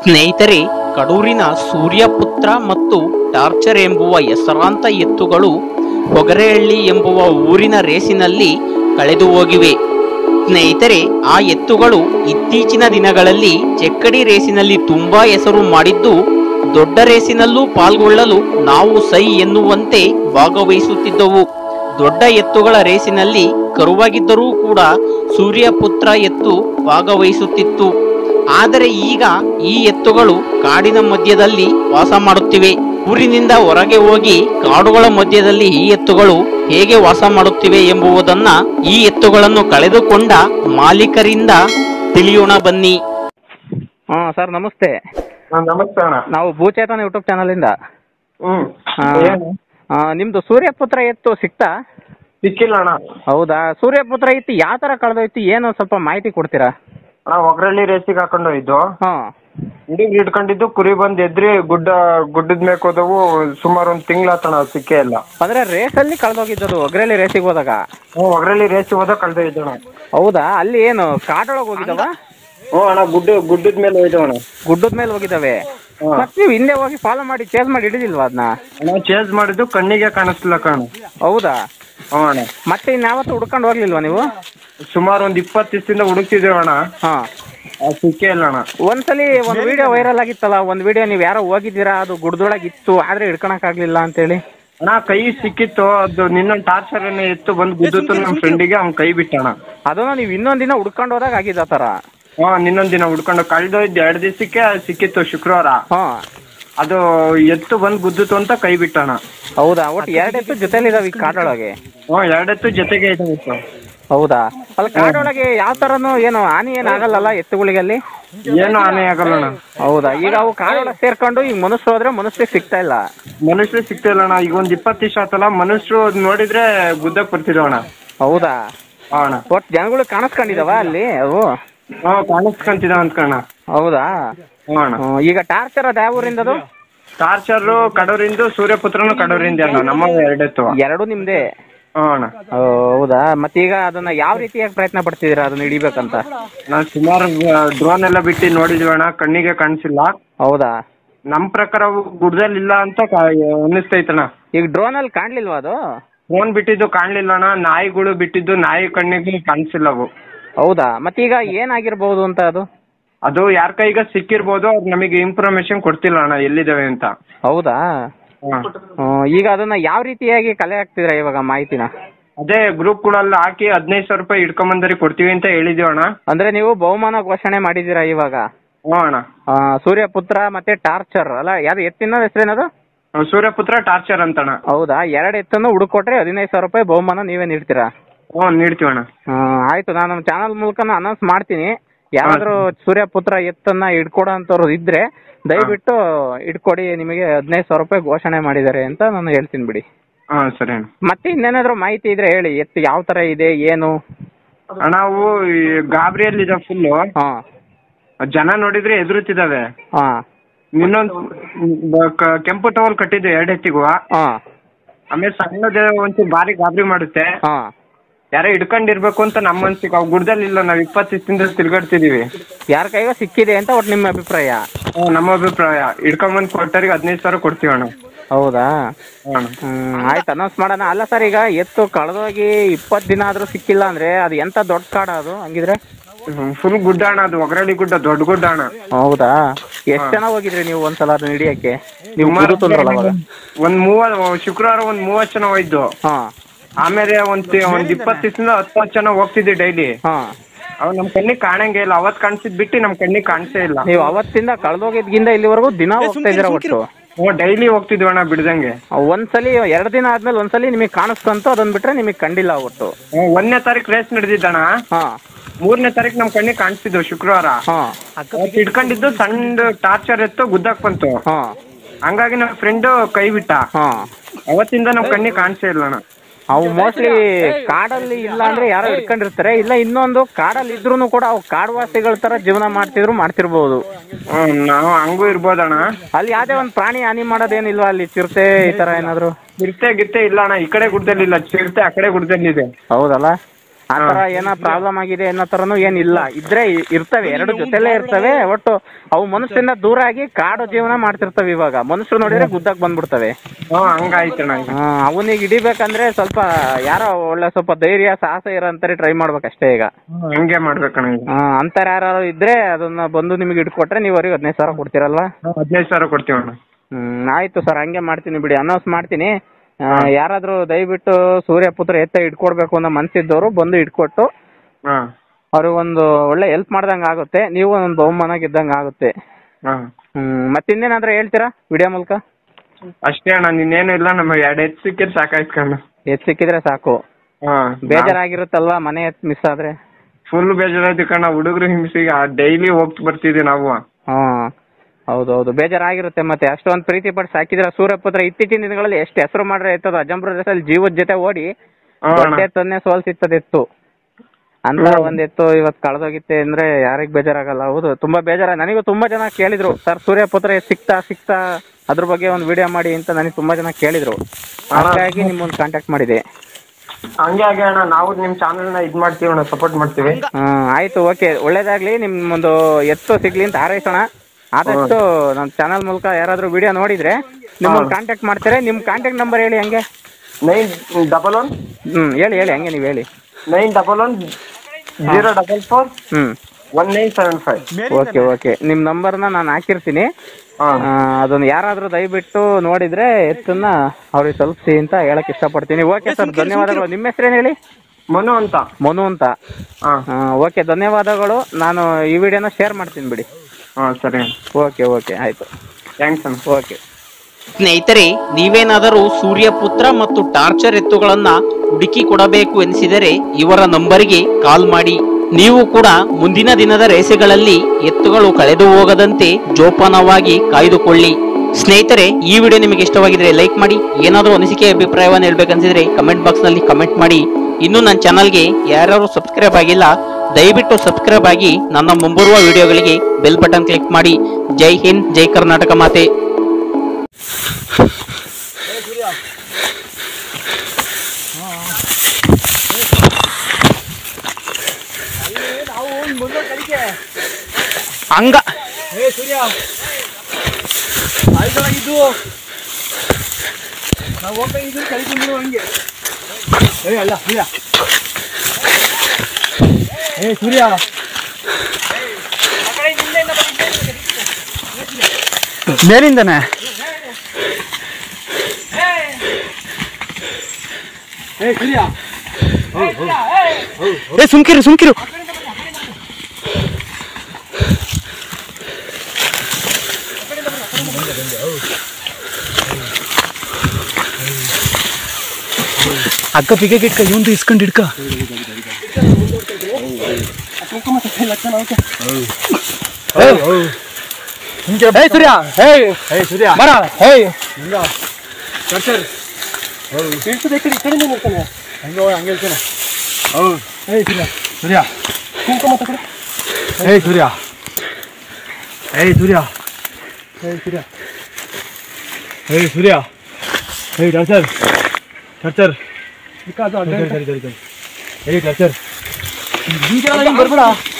ಸ್ನೇಹಿತರೆ ಕಡೂರಿನ ಸೂರ್ಯಪುತ್ರ ಮತ್ತು ಟಾರ್ಚರ್ ಎಂಬುವ ಹೆಸರಾಂತ ಎತ್ತುಗಳು ಹೊಗರೆಹಳ್ಳಿ ಎಂಬುವ ಊರಿನ ರೇಸಿನಲ್ಲಿ ಕಳೆದು ಹೋಗಿವೆ ಸ್ನೇಹಿತರೆ ಆ ಎತ್ತುಗಳು ಇತ್ತೀಚಿನ ದಿನಗಳಲ್ಲಿ ಚೆಕ್ಕಡಿ ರೇಸಿನಲ್ಲಿ ತುಂಬಾ ಹೆಸರು ಮಾಡಿದ್ದು ದೊಡ್ಡ ರೇಸಿನಲ್ಲೂ ಪಾಲ್ಗೊಳ್ಳಲು ನಾವು ಸೈ ಎನ್ನುವಂತೆ ಭಾಗವಹಿಸುತ್ತಿದ್ದವು ದೊಡ್ಡ ಎತ್ತುಗಳ ರೇಸಿನಲ್ಲಿ ಕರುವಾಗಿದ್ದರೂ ಕೂಡ ಸೂರ್ಯಪುತ್ರ ಎತ್ತು ಭಾಗವಹಿಸುತ್ತಿತ್ತು ಆದರೆ ಈಗ ಈ ಎತ್ತುಗಳು ಕಾಡಿನ ಮಧ್ಯದಲ್ಲಿ ವಾಸ ಮಾಡುತ್ತಿವೆ ಊರಿನಿಂದ ಹೊರಗೆ ಹೋಗಿ ಕಾಡುಗಳ ಮಧ್ಯದಲ್ಲಿ ಈ ಎತ್ತುಗಳು ಹೇಗೆ ವಾಸ ಮಾಡುತ್ತಿವೆ ಎಂಬುವುದನ್ನ ಈ ಎತ್ತುಗಳನ್ನು ಕಳೆದುಕೊಂಡ ಮಾಲೀಕರಿಂದ ತಿಳಿಯೋಣ ಬನ್ನಿ ಹಾ ಸರ್ ನಮಸ್ತೆ ಹಾ, ನಮಸ್ತೆ ಅಣ್ಣ ನಾವು ಭೂಚೇತನ ಯೂಟ್ಯೂಬ್ ಚಾನಲಿಂದ ಹ್ಮ್ ಹಾ. ಏನು ಆ, ನಿಮ್ದು ಸೂರ್ಯಪುತ್ರ ಎತ್ತು ಸಿಕ್ತಾ ಸಿಕ್ಕಿಲ್ಲ ಅಣ್ಣ ಹೌದಾ ಸೂರ್ಯಪುತ್ರ ಎತ್ತು ಯಾವ ತರ ಕಳೆದೋಯ್ತು ಏನು ಸ್ವಲ್ಪ ಮಾಹಿತಿ ಕೊಡ್ತೀರಾ ಅಣ್ಣ ಒಗ್ರಳ್ಳಿ ರೇಸಿಗೆ ಹಾಕೊಂಡು ಹೋಯ್ತು ಹಾ ಹುಡುಗ ಹಿಡ್ಕೊಂಡಿದ್ದು ಕುರಿ ಬಂದ್ ಎದ್ರಿ ಗುಡ್ಡ ಗುಡ್ಡದ ಮೇಕ್ ಹೋದವು ಸುಮಾರು ಒಂದ್ ತಿಂಗ್ಳಾತಣ ಸಿಕ್ಕೇ ಇಲ್ಲ ಅಂದ್ರೆ ರೇಸಲ್ಲಿ ಕಳೆದೋಗಿದ್ದದು ಒಗ್ರೆಲ್ಲಿ ರೇಸಿಗೆ ಹೋದಾಗ ಹ್ಞೂ ಒಗ್ರಳ್ಳಿ ರೇಸಿಗೆ ಹೋದ ಕಳ್ದೋಯ್ತು ಅಣ್ಣ ಹೌದಾ ಅಲ್ಲಿ ಏನು ಕಾಡೊಳಗೆ ಹೋಗಿದಾವ ಹ್ಞೂ ಅಣ್ಣ ಗುಡ್ಡ ಗುಡ್ಡದ ಮೇಲೆ ಹೋಯ್ತು ಅಣ್ಣ ಗುಡ್ಡದ ಮೇಲೆ ಹೋಗಿದಾವೆ ಹಾ. ಮತ್ತೆ ನೀವು ಹಿಂದೆ ಹೋಗಿ ಫಾಲೋ ಮಾಡಿ ಚೇಸ್ ಮಾಡಿ ಹಿಡಿದಿಲ್ವಾ ಅದನ್ನ ಅಣ್ಣ ಚೇಂಜ್ ಮಾಡಿದ್ದು ಕಣ್ಣಿಗೆ ಕಾಣಿಸ್ತಿಲ್ಲ ಕಣ ಹೌದಾ ಹ್ಞೂ ಅಣ್ಣ ಮತ್ತೆ ಇನ್ಯಾವತ್ತು ಹುಡ್ಕೊಂಡು ಹೋಗ್ಲಿಲ್ವಾ ನೀವು ಸುಮಾರು ಒಂದ್ ಇಪ್ಪತ್ತು ದಿವಸದಿಂದ ಹುಡುಕ್ತಿದ್ದೇವೆ ಅಣ್ಣ ಹಾ ಅದು ಸಿಕ್ಕೇ ಇಲ್ಲ ಅಣ್ಣ ಒಂದ್ಸಲಿ ಒಂದು ವಿಡಿಯೋ ವೈರಲ್ ಆಗಿತ್ತಲ್ಲ ಒಂದು ವಿಡಿಯೋ ನೀವು ಯಾರೋ ಹೋಗಿದ್ದೀರಾ ಅದು ಗುಡ್ದೊಳಗೆ ಇತ್ತು ಆದ್ರೆ ಹಿಡ್ಕೊಳಕ್ ಆಗ್ಲಿಲ್ಲ ಅಂತೇಳಿ ಅಣ್ಣ ಕೈ ಸಿಕ್ಕಿತ್ತು ಅದು ನಿನ್ನ ಟಾರ್ಚರ್ ಎತ್ತು ಬಂದು ಗುದ್ದಿತ್ತು ನಮ್ಮ ಫ್ರೆಂಡಿಗೆ ಅವ್ನ್ ಕೈ ಬಿಟ್ಟಣ ಅದನ್ನ ನೀವು ಇನ್ನೊಂದ್ ದಿನ ಹುಡ್ಕೊಂಡು ಹೋದಾಗ ಆಗಿದ್ದ ಆ ಥರ ಹಾ ನಿನ್ನೊಂದ್ ದಿನ ಹುಡ್ಕೊಂಡು ಕಳ್ದೋಯ್ದು ಎರಡು ದಿವಸಕ್ಕೆ ಸಿಕ್ಕಿತ್ತು ಶುಕ್ರವಾರ ಹಾ ಅದು ಎತ್ತು ಬಂದು ಗುದ್ದಿತು ಅಂತ ಕೈ ಬಿಟ್ಟಣ ಹೌದಾ ಒಟ್ಟು ಎರಡು ಎತ್ತು ಜೊತೆಲಿದಾವೆ ಈ ಕಾಡೊಳಗೆ ಹ್ಞೂ ಎರಡೆತ್ತು ಜೊತೆಗೆ ಇದೆ ಇತ್ತು ಹೌದಾ ಅಲ್ಲಿ ಕಾಡೊಳಗೆ ಯಾವ ಥರನೂ ಏನು ಹಾನಿ ಏನು ಆಗಲ್ಲಲ್ಲ ಎತ್ತುಗಳಿಗೆ ಅಲ್ಲಿ ಏನು ಹಾನಿ ಆಗಲ್ಲ ಅಣ್ಣ ಹೌದಾ ಈಗ ಅವು ಕಾಡೊಳಗೆ ಸೇರ್ಕೊಂಡು ಈಗ ಮನುಷ್ಯರು ಹೋದ್ರೆ ಮನುಷ್ಯರಿಗೆ ಸಿಗ್ತಾ ಇಲ್ಲ ಮನುಷ್ಯರು ಸಿಗ್ತಿಲ್ಲ ಅಣ್ಣ ಈಗ ಒಂದ್ ಇಪ್ಪತ್ತು ದಿವಸ ಆತಲ್ಲ ಮನುಷ್ಯರು ನೋಡಿದ್ರೆ ಗುದ್ದಕ್ ಬರ್ತಿದ್ವು ಅಣ್ಣ ಹೌದಾ ಹಾ ಅಣ್ಣ ಒಟ್ಟು ಜನಗಳು ಕಾಣಿಸ್ಕೊಂಡಿದಾವ ಅಲ್ಲಿ ಅವು ಹ್ಞೂ ಕಾಣಿಸ್ಕೊಂತಿದಾವ ಅಂದ್ಕಣ್ಣ ಹೌದಾ ಹ್ಞೂ ಅಣ್ಣ ಹ್ಮ್, ಈಗ ಟಾರ್ಚರ್ ಅದು ಯಾವ ಊರಿಂದ ಅದು ಟಾರ್ಚರು ಕಡೂರಿಂದು ಸೂರ್ಯಪುತ್ರನು ಕಡೂರಿಂದ ಅಣ್ಣ ನಮ್ಮ ಎರಡೆತ್ತು ಎರಡು ನಿಮ್ದೇ ಹ್ಞೂ ಅಣ್ಣ ಓ, ಹೌದಾ ಮತ್ತೀಗ ಅದನ್ನ ಯಾವ ರೀತಿಯಾಗಿ ಪ್ರಯತ್ನ ಪಡ್ತಿದ್ದೀರಾ ಅದನ್ನ ಹಿಡಿಬೇಕಂತ ನಾವು ಸುಮಾರು ಡ್ರೋನ್ ಎಲ್ಲ ಬಿಟ್ಟು ನೋಡಿದ್ವಿ ಅಣ್ಣ ಕಣ್ಣಿಗೆ ಕಾಣಿಸಿಲ್ಲ ಹೌದಾ ನಮ್ಮ ಪ್ರಕಾರ ಅವು ಗುಡ್ದಲ್ಲಿ ಇಲ್ಲ ಅಂತ ಕಾ- ಅನ್ನಿಸ್ತೈತಣ್ಣ ಈಗ ಡ್ರೋನ್ ಅಲ್ಲಿ ಕಾಣ್ಲಿಲ್ವಾ ಅದು ಫೋನ್ ಬಿಟ್ಟಿದ್ದು ಕಾಣ್ಲಿಲ್ಲ ಅಣ್ಣ ನಾಯಿಗಳು ಬಿಟ್ಟಿದ್ದು ನಾಯಿ ಕಣ್ಣಿಗೆ ಕಾಣಿಸಿಲ್ಲ ಅವು ಹೌದಾ ಮತ್ತೀಗ ಏನಾಗಿರ್ಬೋದು ಅಂತ ಅದು ಅದು ಯಾರ ಕೈಗ ಸಿಕ್ಕಿರ್ಬೋದು ಅವ್ರು ನಮಗೆ ಇನ್ಫಾರ್ಮೇಶನ್ ಕೊಡ್ತಿಲ್ಲ ಅಣ್ಣ ಎಲ್ಲಿದ್ದಾವೆ ಅಂತ ಹೌದಾ ಹಾ. ಹ್ಮ್, ಈಗ ಅದನ್ನ ಯಾವ ರೀತಿಯಾಗಿ ಕಲೆ ಹಾಕ್ತಿದ್ರ ಇವಾಗ ಮಾಹಿತಿನ ಅದೇ ಗ್ರೂಪ್ಗಳಲ್ಲಿ ಹಾಕಿ ಹದಿನೈದು ಸಾವಿರ ರೂಪಾಯಿ ಇಟ್ಕೊಂಬಂದರಿ ಕೊಡ್ತೀವಿ ಅಂತ ಹೇಳಿದೀವಿ ಅಣ್ಣ ಅಂದ್ರೆ ನೀವು ಬಹುಮಾನ ಘೋಷಣೆ ಮಾಡಿದ್ದೀರಾ ಇವಾಗ ಹ್ಞೂ ಅಣ್ಣ ಆ, ಸೂರ್ಯಪುತ್ರ ಮತ್ತೆ ಟಾರ್ಚರ್ ಅಲ್ಲ ಯಾವ್ದು ಎತ್ತಿನ ಹೆಸರೇನದು ಅವ್ನು ಸೂರ್ಯಪುತ್ರ ಟಾರ್ಚರ್ ಅಂತಣ್ಣ ಹೌದಾ ಎರಡು ಎತ್ತನ್ನು ಹುಡುಕೊಟ್ರೆ ಹದಿನೈದು ಸಾವಿರ ರೂಪಾಯಿ ಬಹುಮಾನ ನೀವೇ ನೀಡ್ತೀರಾ ಹ್ಞೂ ನೀಡ್ತೀವಿ ಅಣ್ಣ ಹ್ಮ್, ಆಯ್ತು ನಾನು ನಮ್ಮ ಚಾನಲ್ ಮೂಲಕ ಅನೌನ್ಸ್ ಮಾಡ್ತೀನಿ ಯಾರಾದ್ರೂ ಸೂರ್ಯಪುತ್ರ ಎತ್ತನ್ನ ಹಿಡ್ಕೊಡೋ ಅಂತವ್ರು ಇದ್ರೆ ದಯವಿಟ್ಟು ಇಟ್ಕೊಡಿ ನಿಮಗೆ ಹದಿನೈದು ಸಾವಿರ ರೂಪಾಯಿ ಘೋಷಣೆ ಮಾಡಿದ್ದಾರೆ ಅಂತ ನಾನು ಹೇಳ್ತೀನಿ ಬಿಡಿ ಹಾಂ ಸರಿ ಅಣ್ಣ ಮತ್ತೆ ಇನ್ನೇನಾದ್ರೂ ಮಾಹಿತಿ ಇದ್ರೆ ಹೇಳಿ ಎತ್ತು ಯಾವ ತರ ಇದೆ ಏನು ಅಣ್ಣ ಅವು ಈ ಗಾಬರಿಯಲ್ಲಿದೆ ಫುಲ್ಲು ಹಾ ಜನ ನೋಡಿದ್ರೆ ಎದುರುತ್ತಿದ್ದಾವೆ ಹಾ ಇನ್ನೊಂದು ಬ- ಕ- ಕೆಂಪು ಟವಲ್ ಕಟ್ಟಿದ್ದು ಎರಡು ಎತ್ತಿಗೂ ಹಾ ಆಮೇಲೆ ಸಣ್ಣದ ಒಂಚೂರು ಭಾರಿ ಗಾಬರಿ ಮಾಡುತ್ತೆ ಹಾ ಯಾರೋ ಹಿಡ್ಕೊಂಡಿರ್ಬೇಕು ಅಂತ ನಮ್ಮ ಮನ್ಸಿಗೆ ಅವು ಗುಡ್ದಲ್ಲಿ ಇಲ್ಲ ನಾವು ಇಪ್ಪತ್ತು ದಿವಸದಿಂದ ತಿರ್ಗಾಡ್ತಿದೀವಿ ಯಾರ ಕೈಗ ಸಿಕ್ಕಿದೆ ಅಂತ ಒಟ್ಟು ನಿಮ್ಮ ಅಭಿಪ್ರಾಯ ಹ್ಮ್, ನಮ್ಮ ಅಭಿಪ್ರಾಯ ಹಿಡ್ಕೊಂಬಂದು ಕೊಟ್ಟರಿಗೆ ಹದಿನೈದು ಸಾವಿರ ಕೊಡ್ತೀವಿ ಅಣ್ಣ ಹೌದಾ ಹ್ಮ್ ಅಣ್ಣ. ಹ್ಮ್ ಆಯ್ತು ಅನೌನ್ಸ್ ಮಾಡೋಣ ಅಲ್ಲ ಸರ್ ಈಗ ಎತ್ತು ಕಳೆದೋಗಿ ಇಪ್ಪತ್ತು ದಿನ ಆದ್ರೂ ಸಿಕ್ಕಿಲ್ಲ ಅಂದ್ರೆ ಅದು ಎಂತ ದೊಡ್ಡ ಕಾಡ ಅದು ಹಂಗಿದ್ರೆ ಹ್ಮ್, ಫುಲ್ ಗುಡ್ಡ ಅಣ್ಣ ಅದು ಒಗರಳಿ ಗುಡ್ಡ ದೊಡ್ಡ ಗುಡ್ಡ ಅಣ್ಣ ಹೌದಾ ಎಷ್ಟು ಜನ ಹೋಗಿದ್ರಿ ನೀವು ಒಂದ್ಸಲ ಅದನ್ನ ಹಿಡಿಯಕ್ಕೆ ನೀವು ಸುಮಾರು ಗುರುತಂದ್ರಲ್ಲ ಅವಾಗ ಒಂದ್ ಮೂವ ಶುಕ್ರವಾರ ಒಂದ್ ಮೂವತ್ತು ಜನ ಹೋಯ್ತು ಹಾ ಆಮೇಲೆ ಒಂದ್ ತಿ- ಒಂದ್ ಇಪ್ಪತ್ತು ದಿವಸದಿಂದ ಹತ್ತು ಜನ ಹೋಗ್ತಿದ್ವಿ ಡೈಲಿ ಹಾ ಅವ್ ನಮ್ ಕಣ್ಣಿಗೆ ಕಾಣಂಗೆ ಇಲ್ಲ ಅವತ್ ಕಾಣಿಸಿದ್ ಬಿಟ್ಟು ನಮ್ ಕಣ್ಣಿಗೆ ಕಾಣಿಸೇ ಇಲ್ಲ ನೀವು ಅವತ್ತಿಂದ ಕಳೆದೋಗಿದ್ಗಿಂದ ಇಲ್ಲಿವರೆಗೂ ದಿನ ಹೋಗ್ತಾ ಇದ್ದೀರಾ ಒಟ್ಟು ಹ್ಞೂ ಡೈಲಿ ಹೋಗ್ತಿದ್ವಿ ಅಣ್ಣ ಬಿಡ್ದಂಗೆ ಒಂದ್ಸಲಿ ಎರಡು ದಿನ ಆದ್ಮೇಲೆ ಒಂದ್ಸಲಿ ನಿಮಗೆ ಕಾಣಿಸ್ತಂತು ಅದನ್ನ ಬಿಟ್ರೆ ನಿಮಗೆ ಕಂಡಿಲ್ಲ ಒಟ್ಟು ಹ್ಮ್, ಒಂದನೇ ತಾರೀಕು ರೇಸ್ ನಡೆದಿದ್ದಣ್ಣ ಹಾ ಮೂರನೇ ತಾರೀಕು ನಮ್ ಕಣ್ಣಿಗೆ ಕಾಣಿಸ್ತಿದ್ವು ಶುಕ್ರವಾರ ಹಾ ಅವತ್ತು ಹಿಡ್ಕೊಂಡಿದ್ದು ಸಣ್ಣ ಟಾರ್ಚರ್ ಎತ್ತು ಗುದ್ದಕ್ ಬಂತು ಹಾ ಹಂಗಾಗಿ ನಮ್ಮ ಫ್ರೆಂಡು ಕೈ ಬಿಟ್ಟ ಹಾ ಅವತ್ತಿಂದ ನಮ್ ಕಣ್ಣಿಗೆ ಕಾಣಿಸೇ ಇಲ್ಲ ಅಣ್ಣ ಅವು ಮೋಸ್ಟ್ಲಿ ಕಾಡಲ್ಲಿ ಇಲ್ಲ ಅಂದ್ರೆ ಯಾರೋ ಹಿಡ್ಕೊಂಡಿರ್ತಾರೆ ಇಲ್ಲ ಇನ್ನೊಂದು ಕಾಡಲ್ಲಿ ಇದ್ರೂ ಕೂಡ ಅವು ಕಾಡುವಾಸಿಗಳ ತರ ಜೀವನ ಮಾಡ್ತಿದ್ರು ಮಾಡ್ತಿರ್ಬೋದು ಹ್ಮ್ ನಾವು ಹಂಗೂ ಇರ್ಬೋದಣ್ಣ ಅಲ್ಲಿ ಯಾವ್ದೇ ಒಂದು ಪ್ರಾಣಿ ಹಾನಿ ಮಾಡೋದೇನಿಲ್ವಾ ಅಲ್ಲಿ ಚಿರತೆ ಈ ತರ ಏನಾದ್ರು ಚಿರತೆ ಗಿರ್ತೆ ಇಲ್ಲ ಅಣ್ಣ ಈ ಕಡೆ ಗುಡ್ಡದಲ್ಲಿ ಇಲ್ಲ ಚಿರತೆ ಆ ಕಡೆ ಗುಡ್ಡದಲ್ಲಿ ಇದೆ ಹೌದಲ್ಲ ಆ ತರ ಏನೋ ಪ್ರಾಬ್ಲಮ್ ಆಗಿದೆ ಅನ್ನೋ ತರನು ಏನಿಲ್ಲ ಇದ್ರೆ ಇ- ಇರ್ತವೆ ಎರಡು ಜೊತೆಲೇ ಇರ್ತವೆ ಒಟ್ಟು ಅವು ಮನುಷ್ಯರಿಂದ ದೂರ ಆಗಿ ಕಾಡು ಜೀವನ ಮಾಡ್ತಿರ್ತವೆ ಇವಾಗ ಮನುಷ್ಯರು ನೋಡಿದ್ರೆ ಗುದ್ದಕ್ ಬಂದ್ಬಿಡ್ತವೆ ಹ್ಞೂ ಹಂಗಾಯ್ತಣ್ಣ ಈಗ. ಅವನಿಗೆ ಹಿಡಿಬೇಕಂದ್ರೆ ಸ್ವಲ್ಪ ಯಾರೋ ಒಳ್ಳೆ ಸ್ವಲ್ಪ ಧೈರ್ಯ ಸಾಹಸ ಇರೋಂತಾರೆ ಟ್ರೈ ಮಾಡ್ಬೇಕಷ್ಟೇ ಈಗ ಹ್ಞೂ, ಹಂಗೆ ಮಾಡ್ಬೇಕಣ್ಣ ಈಗ ಆ, ಅಂತಾರೆ ಯಾರು ಇದ್ರೆ ಅದನ್ನ ಬಂದು ನಿಮಗೆ ಇಟ್ಕೊಟ್ರೆ ನೀವು ಅವ್ರಿಗೆ ಹದಿನೈದು ಸಾವಿರ ಕೊಡ್ತೀರಲ್ವಾ ಹ್ಞೂ, ಹದಿನೈದು ಸಾವಿರ ಕೊಡ್ತೀವಣ್ಣ ಹ್ಮ್ ಆಯ್ತು ಸರ್ ಹಂಗೆ ಮಾಡ್ತೀನಿ ಬಿಡಿ ಅನೌನ್ಸ್ ಮಾಡ್ತೀನಿ ಆ, ಯಾರಾದ್ರೂ ದಯವಿಟ್ಟು ಸೂರ್ಯಪುತ್ರ ಎತ್ತ ಇಟ್ಕೊಡ್ಬೇಕು ಅನ್ನೋ ಮನ್ಸಿದ್ದವರು ಬಂದು ಇಟ್ಕೊಟ್ಟು ಹಾಂ ಅವ್ರಿಗೊಂದು ಒಳ್ಳೆ ಹೆಲ್ಪ್ ಮಾಡ್ದಂಗೆ ಆಗುತ್ತೆ ನೀವು ಒಂದು ಬಹುಮಾನ ಗೆದ್ದಂಗೆ ಆಗುತ್ತೆ ಹಾಂ ಹ್ಮ್ ಮತ್ತಿನ್ನೇನಾದ್ರೂ ಹೇಳ್ತೀರಾ ವಿಡಿಯೋ ಮೂಲಕ ಅಷ್ಟೇ ಅಣ್ಣ ನಿನ್ನೇನು ಇಲ್ಲ ನಮಗೆ ಎರಡು ಹೆಚ್ಚು ಸಿಕ್ಕಿದ್ರೆ ಸಾಕಾಯ್ತು ಕಣ್ಣ ಎತ್ ಸಿಕ್ಕಿದ್ರೆ ಸಾಕು ಹಾಂ ಬೇಜಾರಾಗಿರುತ್ತಲ್ವಾ ಮನೆ ಎತ್ ಮಿಸ್ ಆದ್ರೆ ಫುಲ್ ಬೇಜಾರಾಯ್ತು ಕಣ್ಣ ಹುಡುಗರು ಹಿಂಸಿಗೆ ಡೈಲಿ ಹೋಗ್ತಾ ಬರ್ತಿದ್ವಿ ನಾವು ಹಾಂ ಹೌದೌದು ಬೇಜಾರಾಗಿರುತ್ತೆ ಮತ್ತೆ ಅಷ್ಟೊಂದು ಪ್ರೀತಿ ಪಟ್ಟು ಸಾಕಿದ್ರೆ ಸೂರ್ಯಪುತ್ರ ಇತ್ತೀಚಿನ ದಿನಗಳಲ್ಲಿ ಎಷ್ಟು ಹೆಸರು ಮಾಡ್ರೆ ಇರ್ತದ ಅಜಂಪುರ ದೇಶದಲ್ಲಿ ಜೀವದ ಜೊತೆ ಓಡಿ ಹ್ಞೂ ಅಣ್ಣ ದೊಡ್ಡ ಎತ್ತನ್ನೇ ಸೋಲ್ಸಿತ್ತದಿತ್ತು ಅಂತ ಹ್ಮ್. ಒಂದ್ ಎತ್ತು ಇವತ್ತು ಕಳೆದೋಗಿತ್ತೆ ಅಂದ್ರೆ ಯಾರಿಗ್ ಬೇಜಾರಾಗಲ್ಲ ಹೌದು ತುಂಬಾ ಬೇಜಾರ ನನಗೂ ತುಂಬಾ ಜನ ಕೇಳಿದ್ರು ಸರ್ ಸೂರ್ಯಪುತ್ರ ಎಷ್ಟ್ ಸಿಕ್ತಾ ಸಿಕ್ತಾ ಅದ್ರ ಬಗ್ಗೆ ಒಂದು ವಿಡಿಯೋ ಮಾಡಿ ಅಂತ ನನಗೆ ತುಂಬಾ ಜನ ಕೇಳಿದ್ರು ಹಾಗಾಗಿ ನಿಮ್ಮೊಂದು ಕಾಂಟ್ಯಾಕ್ಟ್ ಮಾಡಿದೆ ಹಂಗೆ ಹಾಗೆ ಅಣ್ಣ ನಾವು ನಿಮ್ಮ ಚಾನಲ್ನ ಇದು ಮಾಡ್ತೀವಿ ಅಣ್ಣ ಸಪೋರ್ಟ್ ಮಾಡ್ತೀವಿ ಹ್ಮ್ ಆಯ್ತು ಓಕೆ ಒಳ್ಳೇದಾಗ್ಲಿ ನಿಮ್ಮೊಂದು ಎತ್ತು ಸಿಗ್ಲಿ ಅಂತ ಹಾರೈಸೋಣ ಆದಷ್ಟು ನಮ್ಮ ಚಾನಲ್ ಮೂಲಕ ಯಾರಾದ್ರೂ ವಿಡಿಯೋ ನೋಡಿದ್ರೆ ನಿಮ್ಮನ್ನು ಕಾಂಟ್ಯಾಕ್ಟ್ ಮಾಡ್ತಾರೆ ನಿಮ್ಮ ಕಾಂಟ್ಯಾಕ್ಟ್ ನಂಬರ್ ಹೇಳಿ ಹಂಗೆ ನೈನ್ ಡಬಲ್ ಒನ್ ಹ್ಮ್ ಹೇಳಿ ಹೇಳಿ ಹಂಗೆ ನೀವು ಹೇಳಿ nine double one zero double four hmm one nine seven five okay okay ನಿಮ್ಮ ನಂಬರ್ನ ನಾನು ಹಾಕಿರ್ತೀನಿ ಹಾಂ ಆ, ಅದನ್ನ ಯಾರಾದ್ರೂ ದಯವಿಟ್ಟು ನೋಡಿದ್ರೆ ಎತ್ತನ್ನ ಅವ್ರಿಗೆ ತಲುಪಿಸಿ ಅಂತ ಹೇಳಕ್ ಇಷ್ಟಪಡ್ತೀನಿ ಓಕೆ ಸರ್ ಧನ್ಯವಾದಗಳು ನಿಮ್ಮ ಹೆಸರೇನು ಹೇಳಿ ಮನು ಅಂತ ಮನು ಅಂತ ಹಾಂ ಓಕೆ ಧನ್ಯವಾದಗಳು ನಾನು ಈ ವಿಡಿಯೋನ ಶೇರ್ ಮಾಡ್ತೀನಿ ಬಿಡಿ ಹಾಂ ಸರಿ ಅಣ್ಣ ಓಕೆ ಓಕೆ ಆಯ್ತು ಥ್ಯಾಂಕ್ಸ್ ಅಣ್ಣ ಓಕೆ ಸ್ನೇಹಿತರೆ ನೀವೇನಾದರೂ ಸೂರ್ಯಪುತ್ರ ಮತ್ತು ಟಾರ್ಚರ್ ಎತ್ತುಗಳನ್ನ ಹುಡುಕಿ ಕೊಡಬೇಕು ಎನಿಸಿದರೆ ಇವರ ನಂಬರಿಗೆ ಕಾಲ್ ಮಾಡಿ ನೀವು ಕೂಡ ಮುಂದಿನ ದಿನದ ರೇಸೆಗಳಲ್ಲಿ ಎತ್ತುಗಳು ಕಳೆದು ಹೋಗದಂತೆ ಜೋಪಾನವಾಗಿ ಕಾಯ್ದುಕೊಳ್ಳಿ ಸ್ನೇಹಿತರೆ ಈ ವಿಡಿಯೋ ನಿಮಗೆ ಇಷ್ಟವಾಗಿದ್ರೆ ಲೈಕ್ ಮಾಡಿ ಏನಾದರೂ ಅನಿಸಿಕೆ ಅಭಿಪ್ರಾಯವನ್ನು ಹೇಳ್ಬೇಕನ್ಸಿದ್ರೆ ಕಮೆಂಟ್ ಬಾಕ್ಸ್ ನಲ್ಲಿ ಕಮೆಂಟ್ ಮಾಡಿ ಇನ್ನು ನನ್ನ ಚಾನಲ್ಗೆ ಯಾರ್ಯಾರು ಸಬ್ಸ್ಕ್ರೈಬ್ ಆಗಿಲ್ಲ ದಯವಿಟ್ಟು ಸಬ್ಸ್ಕ್ರೈಬ್ ಆಗಿ ನನ್ನ ಮುಂಬರುವ ವಿಡಿಯೋಗಳಿಗೆ ಬೆಲ್ ಬಟನ್ ಕ್ಲಿಕ್ ಮಾಡಿ ಜೈ ಹಿಂದ್ ಜೈ ಕರ್ನಾಟಕ ಮಾತೆ ಹಂಗ ಮೇಲಿಂದನೇ ಏ ಸುಮ್ಕಿರು ಸುಮ್ಕಿರು ಅಕ್ಕ ಪಿಗೆ ಇಟ್ಕ ಇವಂದು ಇಸ್ಕೊಂಡು ಇಡ್ಕ ಹೇ ಸೂರ್ಯ ಹೇ ಹೇ ಸೂರ್ಯ ಬರ ಹೇ Hey Surya. Hey Surya. Hey Surya. Hey Surya. Hey Darshar. Darshar. ಸರಿ ಸರಿ ಸರಿ Hey Darshar. ಬರ್ಬೇಡ